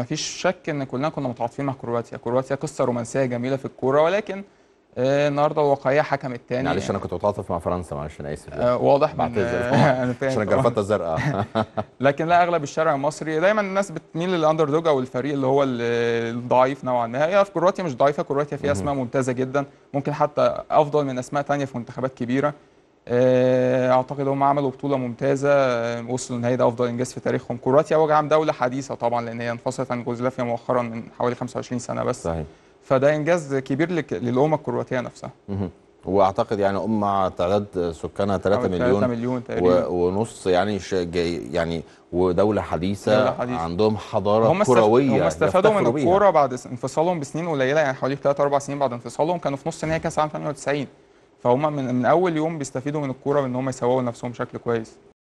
مفيش شك ان كلنا كنا متعاطفين مع كرواتيا كرواتيا قصه رومانسيه جميله في الكوره ولكن آه، النهارده الواقعيه حكمت تاني معلش انا كنت متعاطف مع فرنسا معلش انا اسف آه، واضح من بعتذر انا فاهم عشان طبعاً. الجرافته الزرقاء لكن لا اغلب الشارع المصري دايما الناس بتميل للاندر دوج او الفريق اللي هو ال- الضعيف نوعا ما هي في كرواتيا مش ضعيفه كرواتيا فيها اسماء ممتازه جدا ممكن حتى افضل من اسماء تانية في منتخبات كبيره آه، اعتقد هم عملوا بطوله ممتازه آه، وصلوا النهائي ده افضل انجاز في تاريخهم كرواتيا وجه عام دوله حديثه طبعا لان هي انفصلت عن يوغوسلافيا مؤخرا من حوالي 25 سنه بس صحيح فده انجاز كبير لك- للامه الكرواتيه نفسها مهم. واعتقد يعني ام مع تعداد سكانها 3 حوالي 3 مليون مليون تقريبا و- ونص يعني ش- جاي يعني ودوله حديثه, دولة حديثة. عندهم حضاره هم استف... كرويه هم استفادوا من يفتخروا بيها. الكوره بعد س- انفصالهم بسنين قليله يعني حوالي 3 4 سنين بعد انفصالهم كانوا في نص نهائي كاس العالم 98 فهم من من اول يوم بيستفيدوا من الكوره بان هم يسوقوا لنفسهم بشكل كويس